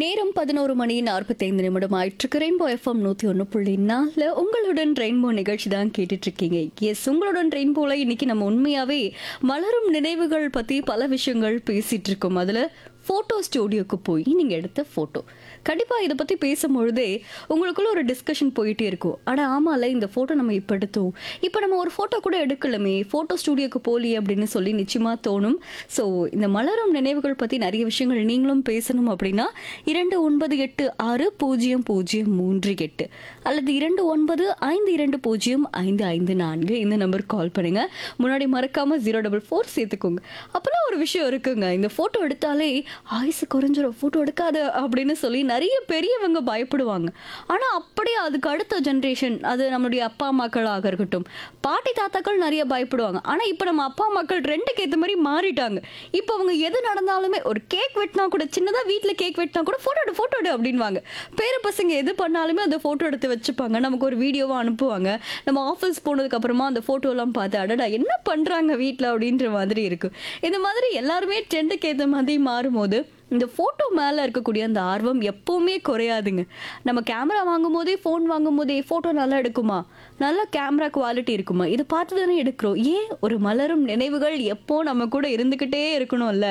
நேரம் பதினோரு மணி நாற்பத்தைந்து நிமிடம் ஆயிட்டு ரெயின்போ எஃப்எம் நூற்றி ஒன்று புள்ளி நாலில் உங்களுடன் ரெயின்போ நிகழ்ச்சி தான் கேட்டுட்டு இருக்கீங்க எஸ் உங்களுடன் ரெயின்போல இன்னைக்கு நம்ம உண்மையாகவே மலரும் நினைவுகள் பற்றி பல விஷயங்கள் பேசிட்டு இருக்கோம் அதில் ஃபோட்டோ ஸ்டூடியோக்கு போய் நீங்கள் எடுத்த ஃபோட்டோ கண்டிப்பாக இதை பற்றி பேசும்பொழுதே உங்களுக்குள்ள ஒரு டிஸ்கஷன் போயிட்டே இருக்கும் ஆனால் ஆமாம்ல இந்த ஃபோட்டோ நம்ம இப்போ எடுத்தோம் இப்போ நம்ம ஒரு ஃபோட்டோ கூட எடுக்கலமே ஃபோட்டோ ஸ்டூடியோக்கு போகலையே அப்படின்னு சொல்லி நிச்சயமாக தோணும் ஸோ இந்த மலரும் நினைவுகள் பற்றி நிறைய விஷயங்கள் நீங்களும் பேசணும் அப்படின்னா இரண்டு ஒன்பது எட்டு ஆறு பூஜ்ஜியம் பூஜ்ஜியம் மூன்று எட்டு அல்லது இரண்டு ஒன்பது ஐந்து இரண்டு பூஜ்ஜியம் ஐந்து ஐந்து நான்கு இந்த நம்பருக்கு கால் பண்ணுங்க முன்னாடி மறக்காம ஜீரோ டபுள் ஃபோர் சேர்த்துக்கோங்க அப்போல்லாம் ஒரு விஷயம் இருக்குங்க இந்த ஃபோட்டோ எடுத்தாலே ஆயுசு குறைஞ்சிரும் ஃபோட்டோ எடுக்காத அப்படின்னு சொல்லி நிறைய பெரியவங்க பயப்படுவாங்க ஆனால் அப்படியே அதுக்கு அடுத்த ஜென்ரேஷன் அது நம்மளுடைய அப்பா அம்மாக்களாக இருக்கட்டும் பாட்டி தாத்தாக்கள் நிறைய பயப்படுவாங்க ஆனால் இப்போ நம்ம அப்பா அம்மாக்கள் ரெண்டுக்கு ஏற்ற மாதிரி மாறிட்டாங்க இப்போ அவங்க எது நடந்தாலுமே ஒரு கேக் வெட்டினா கூட சின்னதாக வீட்டில் கேக் வெட்டினா கூட ஃபோட்டோ எடு ஃபோட்டோ எடு அப்படின்வாங்க பேர பசங்க எது பண்ணாலுமே அந்த ஃபோட்டோ எடுத்து வச்சுப்பாங்க நமக்கு ஒரு வீடியோவாக அனுப்புவாங்க நம்ம ஆஃபீஸ் போனதுக்கு அப்புறமா அந்த ஃபோட்டோலாம் பார்த்து அடடா என்ன பண்ணுறாங்க வீட்டில் அப்படின்ற மாதிரி இருக்கு இந்த மாதிரி எல்லாருமே ட்ரெண்டுக்கு ஏற்ற மாதிரி மாறும்போது இந்த ஃபோட்டோ மேலே இருக்கக்கூடிய அந்த ஆர்வம் எப்போவுமே குறையாதுங்க நம்ம கேமரா வாங்கும் போதே ஃபோன் வாங்கும் போதே ஃபோட்டோ நல்லா எடுக்குமா நல்ல கேமரா குவாலிட்டி இருக்குமா இதை பார்த்து தானே எடுக்கிறோம் ஏன் ஒரு மலரும் நினைவுகள் எப்போ நம்ம கூட இருந்துக்கிட்டே இருக்கணும்ல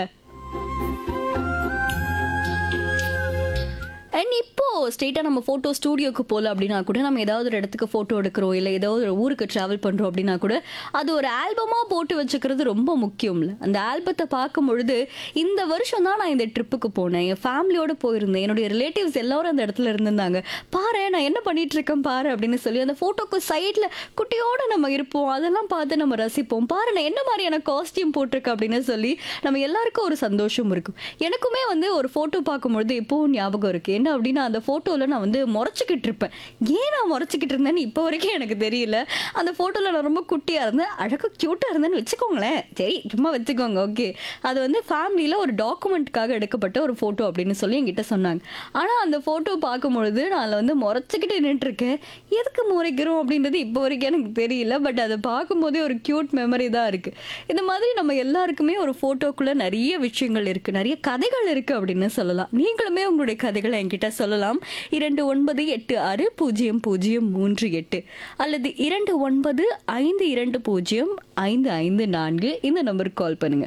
அண்ட் இப்போ ஸ்ட்ரெயிட்டாக நம்ம ஃபோட்டோ ஸ்டூடியோக்கு போகல அப்படின்னா கூட நம்ம ஏதாவது ஒரு இடத்துக்கு ஃபோட்டோ எடுக்கிறோம் இல்லை ஏதாவது ஒரு ஊருக்கு ட்ராவல் பண்ணுறோம் அப்படின்னா கூட அது ஒரு ஆல்பமாக போட்டு வச்சுக்கிறது ரொம்ப முக்கியம்ல அந்த ஆல்பத்தை பார்க்கும் பொழுது இந்த வருஷம் தான் நான் இந்த ட்ரிப்புக்கு போனேன் என் ஃபேமிலியோட போயிருந்தேன் என்னுடைய ரிலேட்டிவ்ஸ் எல்லாரும் அந்த இடத்துல இருந்திருந்தாங்க பாரு நான் என்ன பண்ணிட்டு இருக்கேன் பாரு அப்படின்னு சொல்லி அந்த ஃபோட்டோக்கு சைடில் குட்டியோட நம்ம இருப்போம் அதெல்லாம் பார்த்து நம்ம ரசிப்போம் பாரு நான் என்ன மாதிரியான காஸ்டியூம் போட்டிருக்கேன் அப்படின்னு சொல்லி நம்ம எல்லாருக்கும் ஒரு சந்தோஷம் இருக்கும் எனக்குமே வந்து ஒரு ஃபோட்டோ பார்க்கும்பொழுது இப்போவும் ஞாபகம் இருக்கு என்ன அப்படின்னா அந்த ஃபோட்டோவில் நான் வந்து முறைச்சிக்கிட்டு இருப்பேன் ஏன் நான் முறைச்சிக்கிட்டு இருந்தேன்னு இப்போ வரைக்கும் எனக்கு தெரியல அந்த ஃபோட்டோவில் நான் ரொம்ப குட்டியாக இருந்தேன் அழகாக க்யூட்டாக இருந்தேன்னு வச்சுக்கோங்களேன் சரி சும்மா வச்சுக்கோங்க ஓகே அது வந்து ஃபேமிலியில் ஒரு டாக்குமெண்ட்காக எடுக்கப்பட்ட ஒரு ஃபோட்டோ அப்படின்னு சொல்லி என்கிட்ட சொன்னாங்க ஆனால் அந்த ஃபோட்டோ பார்க்கும்பொழுது நான் அதில் வந்து முறைச்சிக்கிட்டு நின்றுருக்கேன் எதுக்கு முறைக்கிறோம் அப்படின்றது இப்போ வரைக்கும் எனக்கு தெரியல பட் அதை பார்க்கும்போதே ஒரு க்யூட் மெமரி தான் இருக்குது இந்த மாதிரி நம்ம எல்லாருக்குமே ஒரு ஃபோட்டோக்குள்ளே நிறைய விஷயங்கள் இருக்குது நிறைய கதைகள் இருக்குது அப்படின்னு சொல்லலாம் நீங்களுமே உங்களுடைய கதைகளை என்கிட்ட சொல்லலாம் இரண்டு ஒன்பது எட்டு ஆறு பூஜ்ஜியம் பூஜ்ஜியம் மூன்று எட்டு அல்லது இரண்டு ஒன்பது ஐந்து இரண்டு பூஜ்ஜியம் ஐந்து ஐந்து நான்கு இந்த நம்பருக்கு கால் பண்ணுங்க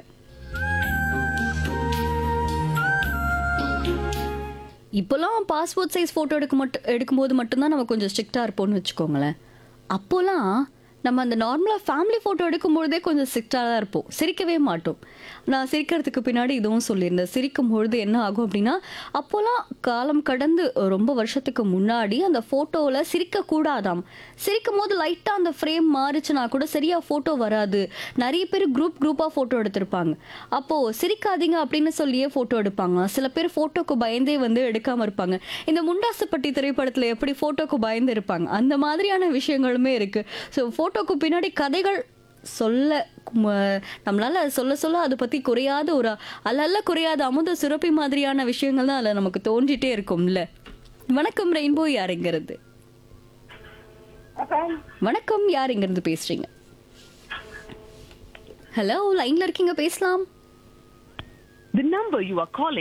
இப்போலாம் பாஸ்போர்ட் சைஸ் ஃபோட்டோ எடுக்க மட்டும் எடுக்கும்போது மட்டும்தான் நம்ம கொஞ்சம் ஸ்ட்ரிக்டாக இருப்போம்னு வச்சுக்கோங்களேன் அப்போலாம் நம்ம அந்த நார்மலாக ஃபேமிலி ஃபோட்டோ எடுக்கும்பொழுதே கொஞ்சம் ஸ்ட்ரிக்டாக தான் இருப்போம் சிரிக்கவே மாட்டோம் நான் சிரிக்கிறதுக்கு பின்னாடி இதுவும் சொல்லியிருந்தேன் சிரிக்கும் பொழுது என்ன ஆகும் அப்படின்னா அப்போலாம் காலம் கடந்து ரொம்ப வருஷத்துக்கு முன்னாடி அந்த ஃபோட்டோவில் சிரிக்கக்கூடாதாம் சிரிக்கும் போது லைட்டாக அந்த ஃப்ரேம் மாறிச்சுனா கூட சரியாக ஃபோட்டோ வராது நிறைய பேர் குரூப் குரூப்பாக ஃபோட்டோ எடுத்திருப்பாங்க அப்போது சிரிக்காதீங்க அப்படின்னு சொல்லியே ஃபோட்டோ எடுப்பாங்க சில பேர் ஃபோட்டோக்கு பயந்தே வந்து எடுக்காமல் இருப்பாங்க இந்த முண்டாசுப்பட்டி திரைப்படத்தில் எப்படி ஃபோட்டோக்கு பயந்து இருப்பாங்க அந்த மாதிரியான விஷயங்களுமே இருக்குது ஸோ ஃபோட்டோக்கு பின்னாடி கதைகள் சொல்ல ம- நம்மளால சொல்ல சொல்ல அதை பற்றி குறையாத ஒரு அல்ல குறையாத அமுத சுரப்பி மாதிரியான விஷயங்கள் தான் அதில் நமக்கு தோன்றிட்டே இருக்கும்ல வணக்கம் ரெயின்போ யாருங்கிறது வணக்கம் யார் இங்கிருந்து பேசுறீங்க ஹலோ லைன்ல இருக்கீங்க பேசலாம் The number you are calling